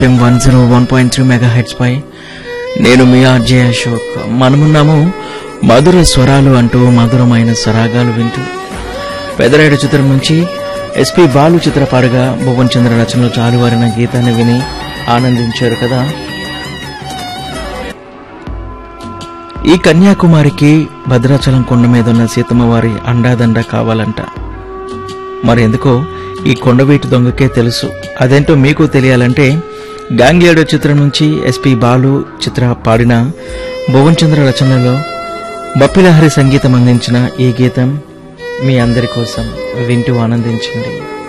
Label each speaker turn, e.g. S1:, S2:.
S1: ఎం one zero one point three megahertz పై నేను మీ ఆర్జే అశోక్ మనమున్నాము మధుర స్వరాలు అంటూ మధురమైన సరాగాలు వింటూ పెదరాయుడు చిత్రం నుంచి ఎస్పి బాలు చిత్రపాడుగా భువన్ చంద్ర రచనలో చాలువారిన గీతాన్ని విని ఆనందించారు కదా ఈ కన్యాకుమారికి భద్రాచలం కొండ మీద ఉన్న సీతమ్మ వారి అండాదండ కావాలంట మరెందుకో ఈ కొండవీటి దొంగకే తెలుసు అదేంటో మీకు తెలియాలంటే గాంగ్లేడో చిత్రం నుంచి ఎస్పి బాలు చిత్ర పాడిన భువన్ చంద్ర రచనలో బప్పిలహరి సంగీతం అందించిన ఈ గీతం మీ అందరి కోసం వింటూ ఆనందించండి